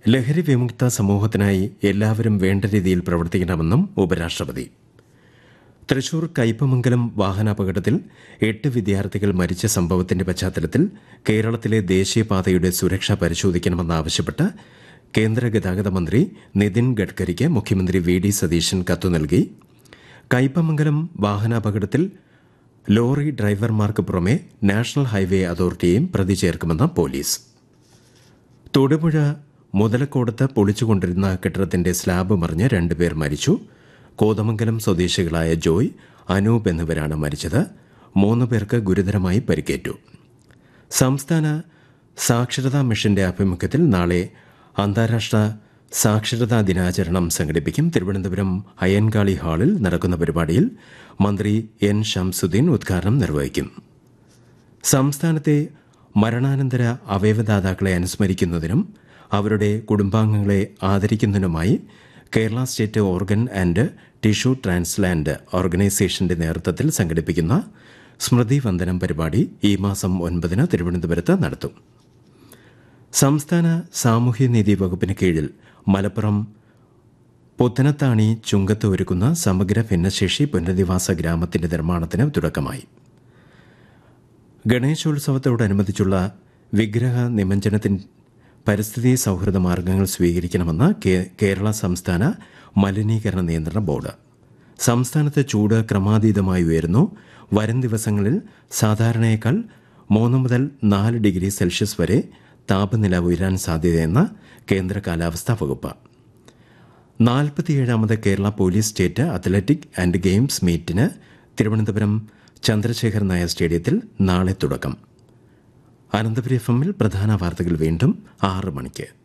ലഹരി വിമുക്ത സമൂഹത്തിനായി എല്ലാവരും വേണ്ട രീതിയിൽ പ്രവർത്തിക്കണമെന്നും ഉപരാഷ്ട്രപതി തൃശൂർ കയ്പമംഗലം വാഹനാപകടത്തിൽ എട്ട് വിദ്യാർത്ഥികൾ മരിച്ച സംഭവത്തിന്റെ പശ്ചാത്തലത്തിൽ കേരളത്തിലെ ദേശീയപാതയുടെ സുരക്ഷ പരിശോധിക്കണമെന്നാവശ്യപ്പെട്ട് കേന്ദ്ര ഗതാഗത മന്ത്രി നിതിൻ ഗഡ്കരിക്ക് മുഖ്യമന്ത്രി വി ഡി സതീശൻ കത്തു നൽകി കയ്പമംഗലം വാഹനാപകടത്തിൽ ലോറി ഡ്രൈവർമാർക്ക് പുറമെ നാഷണൽ ഹൈവേ അതോറിറ്റിയെയും പ്രതി ചേർക്കുമെന്ന് പോലീസ് തൊടുപുഴ മുതലക്കോടത്ത് പൊളിച്ചുകൊണ്ടിരുന്ന കെട്ടിടത്തിന്റെ സ്ലാബ് മറിഞ്ഞ് രണ്ടുപേർ മരിച്ചു കോതമംഗലം സ്വദേശികളായ ജോയ് അനൂപ് എന്നിവരാണ് മരിച്ചത് മൂന്ന് പേർക്ക് ഗുരുതരമായി പരിക്കേറ്റു സംസ്ഥാന സാക്ഷരതാ മിഷന്റെ ആഭിമുഖ്യത്തിൽ നാളെ അന്താരാഷ്ട്ര സാക്ഷരതാ ദിനാചരണം സംഘടിപ്പിക്കും തിരുവനന്തപുരം അയ്യൻകാളി ഹാളിൽ നടക്കുന്ന പരിപാടിയിൽ മന്ത്രി എൻ ഷംസുദ്ദീൻ ഉദ്ഘാടനം നിർവഹിക്കും സംസ്ഥാനത്തെ മരണാനന്തര അവയവദാതാക്കളെ അനുസ്മരിക്കുന്നതിനും അവരുടെ കുടുംബാംഗങ്ങളെ ആദരിക്കുന്നതിനുമായി Kerala state organ and tissue transplant ഓർഗനൈസേഷന്റെ നേതൃത്വത്തിൽ സംഘടിപ്പിക്കുന്ന സ്മൃതി വന്ദനം പരിപാടി ഈ മാസം ഒൻപതിന് തിരുവനന്തപുരത്ത് നടത്തും സംസ്ഥാന സാമൂഹ്യനീതി വകുപ്പിന് കീഴിൽ മലപ്പുറം പുത്തനത്താണി ചുങ്കത്ത് ഒരുക്കുന്ന സമഗ്ര ഭിന്നശേഷി പുനരധിവാസ ഗ്രാമത്തിന്റെ നിർമ്മാണത്തിന് തുടക്കമായി ഗണേശോത്സവത്തോടനുബന്ധിച്ചുള്ള വിഗ്രഹ നിമഞ്ജനത്തിന് പരിസ്ഥിതി സൗഹൃദ മാർഗങ്ങൾ സ്വീകരിക്കണമെന്ന് കേ- കേരള സംസ്ഥാന മലിനീകരണ നിയന്ത്രണ ബോർഡ് സംസ്ഥാനത്ത് ചൂട് ക്രമാതീതമായി ഉയരുന്നു വരും ദിവസങ്ങളിൽ സാധാരണയേക്കാൾ മൂന്ന് മുതൽ നാല് ഡിഗ്രി സെൽഷ്യസ് വരെ താപനില ഉയരാൻ സാധ്യതയെന്ന് കേന്ദ്ര കാലാവസ്ഥാ വകുപ്പ് നാൽപ്പത്തിയേഴാമത് Kerala police state athletic and games മീറ്റിന് തിരുവനന്തപുരം ചന്ദ്രശേഖർ നായർ സ്റ്റേഡിയത്തിൽ നാളെ തുടക്കം അനന്തപുരി എഫ് എമ്മിൽ പ്രധാന വാർത്തകൾ വീണ്ടും ആറ് മണിക്ക്